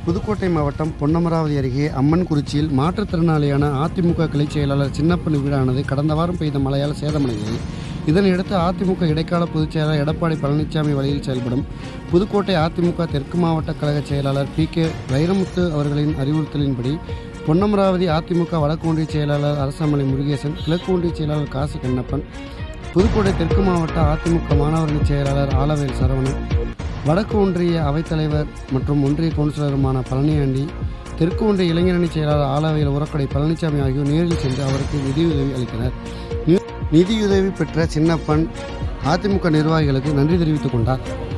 புதுக்கோட்டை மாவட்டம் பொன்னமராவதி அருகே அம்மன்குறிச்சியில் மாற்றுத்திறனாளியான அதிமுக கிளைச் செயலாளர் சின்னப்பன் வீடானது கடந்த வாரம் பெய்த மழையால் சேதமடைந்தது இதனையடுத்து அதிமுக இடைக்கால பொதுச் செயலாளர் எடப்பாடி பழனிசாமி வழியில் செயல்படும் புதுக்கோட்டை அதிமுக தெற்கு மாவட்ட கழக செயலாளர் பி கே வைரமுத்து அவர்களின் அறிவுறுத்தலின்படி பொன்னமராவதி அதிமுக வடக்கு ஒன்றிய செயலாளர் அரசாமலை முருகேசன் கிழக்கு ஒன்றிய செயலாளர் காசி கண்ணப்பன் புதுக்கோட்டை தெற்கு மாவட்ட அதிமுக மாணவரணி செயலாளர் ஆலவேல் சரவணன் வடக்கு ஒன்றிய அவைத்தலைவர் மற்றும் ஒன்றிய கவுன்சிலருமான பழனியாண்டி தெற்கு ஒன்றிய இளைஞரணி செயலாளர் ஆலவேல் உரக்கடை பழனிசாமி ஆகியோர் நேரில் சென்று அவருக்கு நிதியுதவி அளித்தனர் நி- நிதியுதவி பெற்ற சின்னப்பன் அதிமுக நிர்வாகிகளுக்கு நன்றி தெரிவித்துக் கொண்டார்